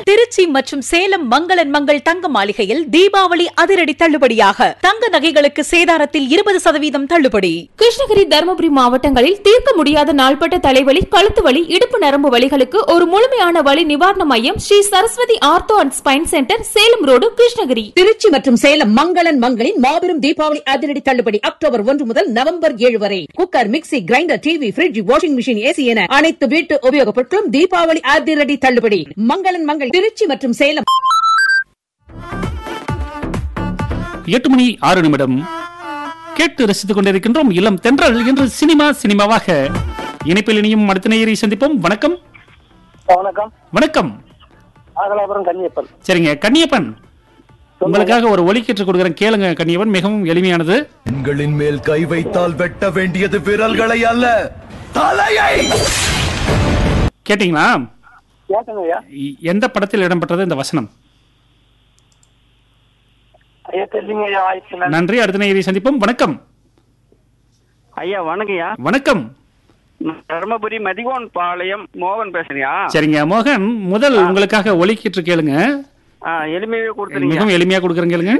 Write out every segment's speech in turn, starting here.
திருச்சி மற்றும் சேலம் மங்களன் மங்கள் தங்க மாளிகையில் தீபாவளி அதிரடி தள்ளுபடியாக தங்க நகைகளுக்கு சேதாரத்தில் இருபது சதவீதம் தள்ளுபடி கிருஷ்ணகிரி தருமபுரி மாவட்டங்களில் தீர்க்க முடியாத நாள்பட்ட தலைவலி கழுத்து வலி இடுப்பு நரம்பு வலிகளுக்கு ஒரு முழுமையான வலி நிவாரண மையம் Sri Saraswati ortho and spine centre Salem road Krishnagiri Trichy மற்றும் சேலம் மங்களன் மங்களின் மாபெரும் தீபாவளி அதிரடி தள்ளுபடி அக்டோபர் ஒன்று முதல் நவம்பர் ஏழு வரை cooker mixie grinder TV fridge washing machine AC என அனைத்து வீட்டு உபயோகப் பொருட்களும் தீபாவளி அதிரடி தள்ளுபடி மங்களன் மங்கள் திருச்சி மற்றும் சேலம் எட்டு மணி ஆறு நிமிடம் கேட்டு ரசித்துக் கொண்டிருக்கின்றோம் இளம் தென்றல் என்று சினிமா சினிமாவாக இணைப்பில் இனியும் அடுத்த நேயரை சந்திப்போம் வணக்கம் வணக்கம் வணக்கம் நாகலாபுரம் கன்னியப்பன் சரிங்க கன்னியப்பன் உங்களுக்காக ஒரு ஒலிக்கீற்று கொடுக்குறேன் கேளுங்க கன்னியப்பன் மிகவும் எளிமையானது பெண்களின் மேல் கை வைத்தால் வெட்ட வேண்டியது விரல்களை அல்ல தலையை கேட்டீங்களா கேட்டுங்க ஐயா இ- எந்த படத்தில் இடம்பெற்றது இந்த வசனம் ஐயா தெரியுங்க ஐயா வாய்ப்பு நன்றி. நன்றி அடுத்த நேயரை சந்திப்போம் வணக்கம் ஐயா வணக்கம்யா வணக்கம் நான் தருமபுரி மதிகோன் பாளையம் மோகன் பேசுறியா சரிங்க மோகன் முதல் உங்களுக்காக ஒலிக்கீற்று கேளுங்க ஆ, எளிமையாவே கொடுத்துருங்க மிகவும் எளிமையா கொடுக்குறேன் கேளுங்க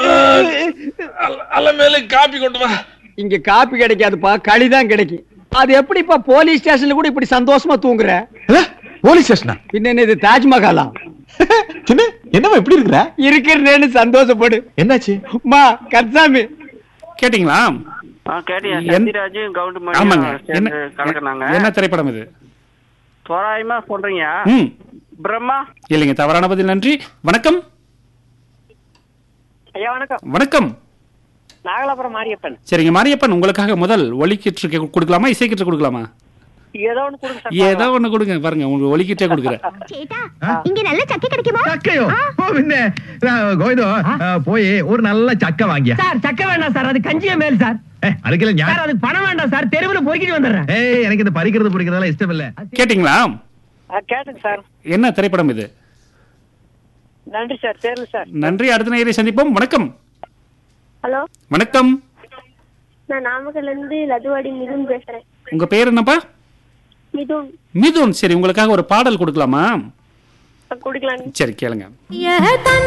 அலமேலு காப்பி கொண்டு வா இங்க காப்பி கிடைக்காதுப்பா களி தான் கிடைக்கும் அது எப்படிப்பா போலீஸ் ஸ்டேஷன்ல கூட இப்படி சந்தோஷமா தூங்குற போலீஸ் ஸ்டேஷனா பின்ன என்ன இது தாஜ்மஹாலா சின்ன என்னமா எப்படி இருக்கிற இருக்கிறேன்னு சந்தோஷப்படு என்னாச்சு மா கர்சாமி கேட்டீங்களா ஆ கேட்டியா என்- சத்யராஜ் கவுண்ட் ஆமாங்க சேர்ந்து என்ன கலக்குனாங்க என்ன திரைப்படம் இது தோராயமா சொல்றீங்க ம் பிரம்மா இல்லைங்க தவறான பதில் நன்றி வணக்கம் ஐயா வணக்கம் வணக்கம் நாகலாபுரம் மாரியப்பன் சரிங்க மாரியப்பன் உங்களுக்காக முதல் ஒலிக்கீற்று கே- கொடுக்கலாமா இசைக்கீற்று கொடுக்கலாமா ஏதோ ஒன்று கொடுங்க சார் ஏதோ ஒண்ணு கொடுங்க பாருங்க உங்களுக்கு ஒலிக்கீற்றே கொடுக்குறேன் இங்க நல்ல சக்கை கிடைக்குமா ചക്കയോ ഓ പിന്നെ ഗോയിതോ പോയി ഒരു നല്ല ചക്ക വാങ്ങിയ சார் சக்க வேண்டாம் சார் அது கஞ்சிய மேல் சார் அதுக்கெல்லாம் ഞാൻ அதுக்கு பணம் வேண்டாம் சார் தெருவில் பொறுக்கிட்டு வந்துடுறேன் ഏയ് എനിക്ക് ഇത് പറിക്കുന്നത് പൊടിക്കുന്നതെല്ലാം ഇഷ്ടമല്ല கேட்டீங்களா ஆ, கேட்டுங்க சார் என்ன திரைப்படம் இது நன்றி சார் தேர்வு சார் நன்றி அடுத்த நேயரை சந்திப்போம் வணக்கம் ஹலோ வணக்கம் நான் நாமக்கல்ல இருந்து லதுவாடி மிதுன் பேசுறேன் உங்க பேர் என்னப்பா மிதுன் மிதுன் சரி உங்களுக்காக ஒரு பாடல் கொடுக்கலாமா கொடுக்கலாம் சரி கேளுங்க